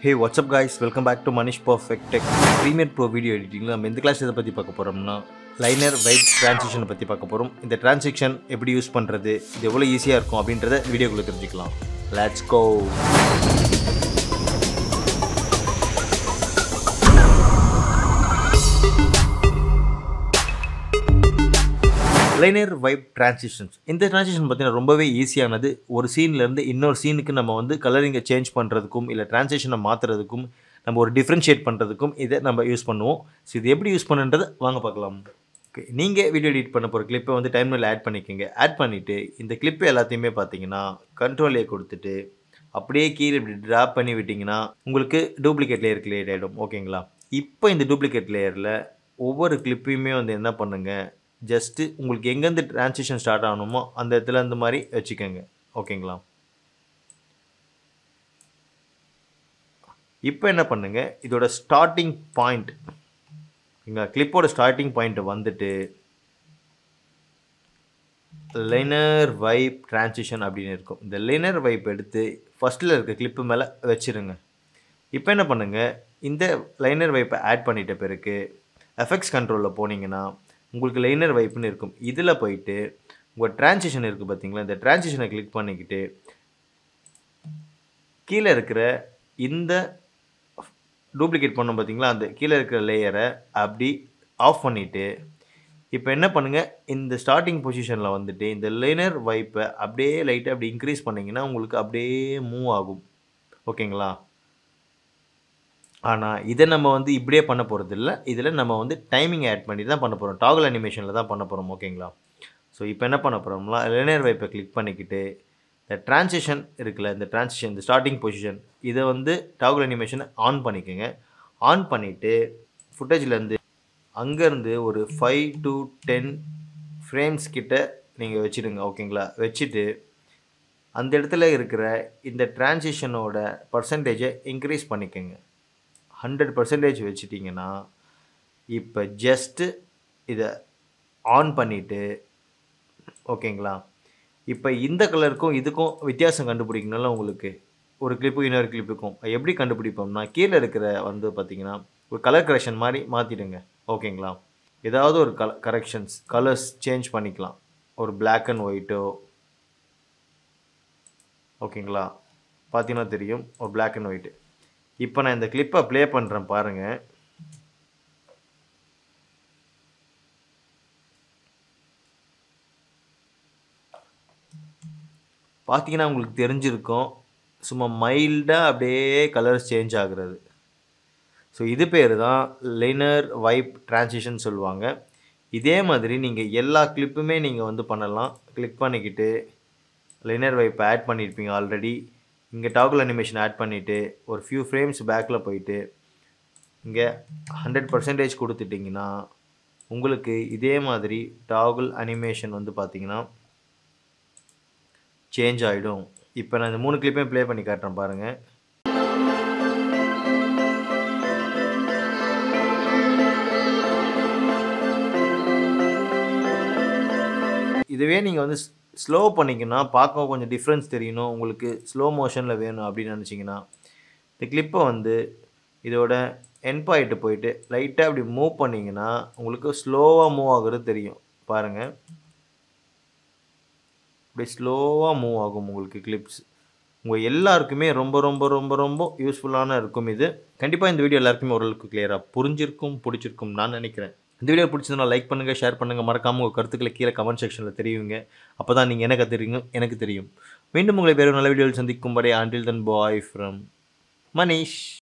hey what's up guys welcome back to Manish perfect tech premier pro video எடிட்டிங்கில் நம்ம எந்த class இதை பற்றி பார்க்க போகிறோம்னா லைனர் வைப் டிரான்சிஷனை பற்றி பார்க்க போகிறோம் இந்த டிரான்சிஷன் எப்படி யூஸ் பண்ணுறது இது எவ்வளோ ஈஸியாக இருக்கும் அப்படின்றத வீடியோக்குள்ளே தெரிஞ்சுக்கலாம் let's go liner vibe transitions இந்த டிரான்சிஷன் பார்த்தீங்கன்னா ரொம்பவே ஈஸியானது ஒரு சீன்லேருந்து இன்னொரு சீனுக்கு நம்ம வந்து கலரிங்கை சேஞ்ச் பண்ணுறதுக்கும் இல்லை டிரான்சிஷனை மாற்றுறதுக்கும் நம்ம ஒரு டிஃப்ரென்ஷியேட் பண்ணுறதுக்கும் இதை நம்ம யூஸ் பண்ணுவோம் ஸோ இது எப்படி யூஸ் பண்ணுன்றது வாங்க பார்க்கலாம் ஓகே நீங்கள் வீடியோ எடிட் பண்ண போகிற கிளிப்பை வந்து டைம்ல ஆட் பண்ணிக்கோங்க ஆட் பண்ணிவிட்டு இந்த கிளிப்பு எல்லாத்தையுமே பார்த்தீங்கன்னா கண்ட்ரோல் ஏ கொடுத்துட்டு அப்படியே கீழே இப்படி ட்ராப் பண்ணி விட்டிங்கன்னா உங்களுக்கு டூப்ளிகேட் லேயர் கிளியர் ஆகிடும் ஓகேங்களா இப்போ இந்த டூப்ளிகேட் லேயரில் ஒவ்வொரு கிளிப்பையுமே வந்து என்ன பண்ணுங்கள் ஜஸ்ட்டு உங்களுக்கு எங்கேருந்து டிரான்சிஷன் ஸ்டார்ட் ஆகணுமோ அந்த இடத்துல இந்த மாதிரி வச்சுக்கோங்க ஓகேங்களா இப்போ என்ன பண்ணுங்க இதோட ஸ்டார்டிங் பாயிண்ட் இங்கே கிளிப்போட ஸ்டார்டிங் பாயிண்ட் வந்துட்டு லைனர் வைப் டிரான்சிஷன் அப்படின்னு இருக்கும் இந்த லைனர் வைப் எடுத்து ஃபஸ்ட்டில் இருக்க கிளிப்பு மேலே வச்சிருங்க இப்போ என்ன பண்ணுங்கள் இந்த லைனர் வைப்பை ஆட் பண்ணிட்ட பிறகு எஃபெக்ட்ஸ் கண்ட்ரோலில் போனீங்கன்னா உங்களுக்கு லைனர் வைப்புன்னு இருக்கும் இதில் போயிட்டு உங்கள் டிரான்சிஷன் இருக்குது பார்த்தீங்களா இந்த டிரான்சிஷனை கிளிக் பண்ணிக்கிட்டு கீழே இருக்கிற இந்த டூப்ளிகேட் பண்ணோம் பார்த்தீங்களா அந்த கீழே இருக்கிற லேயரை அப்படி ஆஃப் பண்ணிவிட்டு இப்போ என்ன பண்ணுங்கள் இந்த ஸ்டார்டிங் பொசிஷனில் வந்துட்டு இந்த லைனர் வைப்பை அப்படியே லைட்டாக அப்படி இன்க்ரீஸ் பண்ணிங்கன்னா உங்களுக்கு அப்படியே மூவ் ஆகும் ஓகேங்களா ஆனால் இதை நம்ம வந்து இப்படியே பண்ண போகிறது இல்லை இதில் நம்ம வந்து டைமிங் ஆட் பண்ணி தான் பண்ண போகிறோம் டாகல் அனிமேஷனில் தான் பண்ண போகிறோம் ஓகேங்களா ஸோ இப்போ என்ன பண்ண போகிறோம்னா லைனர் வைப்பை கிளிக் பண்ணிக்கிட்டு இந்த டிரான்சிஷன் இருக்குல்ல இந்த டிரான்சிஷன் இந்த ஸ்டார்டிங் பொசிஷன் இதை வந்து டாகல் அனிமேஷனை ஆன் பண்ணிக்கோங்க ஆன் பண்ணிவிட்டு ஃபுட்டேஜ்லேருந்து அங்கேருந்து ஒரு ஃபைவ் டு டென் ஃப்ரேம்ஸ் கிட்ட நீங்கள் வச்சுடுங்க ஓகேங்களா வச்சுட்டு அந்த இடத்துல இருக்கிற இந்த டிரான்சிஷனோட பர்சன்டேஜை இன்க்ரீஸ் பண்ணிக்கோங்க ஹண்ட்ரட் பர்சன்டேஜ் வச்சுட்டிங்கன்னா இப்போ ஜஸ்ட்டு இதை ஆன் பண்ணிவிட்டு ஓகேங்களா இப்போ இந்த கலருக்கும் இதுக்கும் வித்தியாசம் கண்டுபிடிக்கணும்ல உங்களுக்கு ஒரு கிளிப்பு இன்னொரு கிளிப்புக்கும் எப்படி கண்டுபிடிப்போம்னா கீழே இருக்கிற வந்து பார்த்திங்கன்னா ஒரு கலர் கரெக்ஷன் மாதிரி மாற்றிடுங்க ஓகேங்களா ஏதாவது ஒரு கல கரெக்ஷன்ஸ் கலர்ஸ் சேஞ்ச் பண்ணிக்கலாம் ஒரு பிளாக் அண்ட் ஒயிட்டோ ஓகேங்களா பார்த்தீங்கன்னா தெரியும் ஒரு பிளாக் அண்ட் ஒயிட்டு இப்போ நான் இந்த கிளிப்பை ப்ளே பண்ணுறேன் பாருங்கள் பார்த்தீங்கன்னா உங்களுக்கு தெரிஞ்சிருக்கும் சும்மா மைல்டாக அப்படியே கலர்ஸ் சேஞ்ச் ஆகுறது ஸோ இது பேர் தான் லைனர் வைப் டிரான்சிஷன் சொல்லுவாங்க இதே மாதிரி நீங்கள் எல்லா கிளிப்புமே நீங்கள் வந்து பண்ணலாம் கிளிக் பண்ணிக்கிட்டு லைனர் வைப் ஆட் பண்ணியிருப்பீங்க ஆல்ரெடி இங்கே டாகுல் அனிமேஷன் ஆட் பண்ணிவிட்டு ஒரு ஃபியூ ஃப்ரேம்ஸ் பேக்கில் போயிட்டு இங்கே ஹண்ட்ரட் பர்சன்டேஜ் கொடுத்துட்டிங்கன்னா உங்களுக்கு இதே மாதிரி டாகுல் அனிமேஷன் வந்து பார்த்தீங்கன்னா சேஞ்ச் ஆகிடும் இப்போ நான் இந்த மூணு கிளிப்பையும் ப்ளே பண்ணி காட்டுறேன் பாருங்கள் இதுவே நீங்கள் வந்து ஸ்லோ பண்ணிங்கன்னா பார்க்க கொஞ்சம் டிஃப்ரென்ஸ் தெரியணும் உங்களுக்கு ஸ்லோ மோஷனில் வேணும் அப்படின்னு நினச்சிங்கன்னா இந்த கிளிப்பை வந்து இதோட என் பாயிண்ட்டு போயிட்டு லைட்டாக அப்படி மூவ் பண்ணிங்கன்னா உங்களுக்கு ஸ்லோவாக மூவ் ஆகுறது தெரியும் பாருங்கள் அப்படி ஸ்லோவாக மூவ் ஆகும் உங்களுக்கு கிளிப்ஸ் உங்கள் எல்லாருக்குமே ரொம்ப ரொம்ப ரொம்ப ரொம்ப யூஸ்ஃபுல்லான இருக்கும் இது கண்டிப்பாக இந்த வீடியோ எல்லாருக்குமே ஓரளவுக்கு கிளியராக புரிஞ்சிருக்கும் பிடிச்சிருக்கும் நான் நினைக்கிறேன் இந்த வீடியோ பிடிச்சதுனா லைக் பண்ணுங்கள் ஷேர் பண்ணுங்கள் மறக்காமல் உங்கள் கருத்துக்களை கீழே கமெண்ட் செக்ஷனில் தெரியுங்க அப்போ தான் நீங்கள் என்ன கற்றுறீங்க எனக்கு தெரியும் மீண்டும் உங்களை வேறு நல்ல வீடியோவில் சந்திக்கும் வரை ஆண்டில் தன் பாய் ஃப்ரம் மனிஷ்